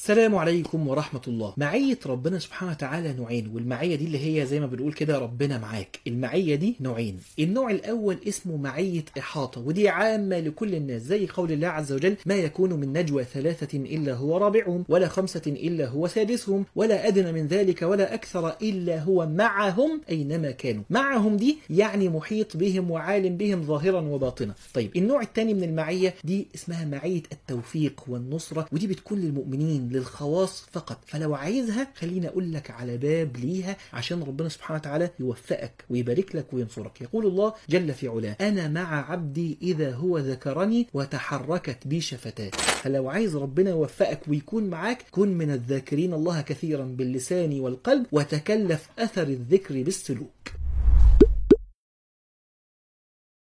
السلام عليكم ورحمة الله معية ربنا سبحانه وتعالى نوعين والمعية دي اللي هي زي ما بنقول كده ربنا معاك المعية دي نوعين النوع الأول اسمه معية إحاطة ودي عامة لكل الناس زي قول الله عز وجل ما يكون من نجوى ثلاثة إلا هو رابعهم ولا خمسة إلا هو سادسهم ولا أدنى من ذلك ولا أكثر إلا هو معهم أينما كانوا معهم دي يعني محيط بهم وعالم بهم ظاهرا وباطنا طيب النوع الثاني من المعية دي اسمها معية التوفيق والنصرة ودي بتكون للمؤمنين للخواص فقط فلو عايزها خليني أقول لك على باب ليها عشان ربنا سبحانه وتعالى يوفقك ويبارك لك وينصرك يقول الله جل في علاه أنا مع عبدي إذا هو ذكرني وتحركت بي شفتاه فلو عايز ربنا يوفقك ويكون معاك كن من الذاكرين الله كثيرا باللسان والقلب وتكلف أثر الذكر بالسلوك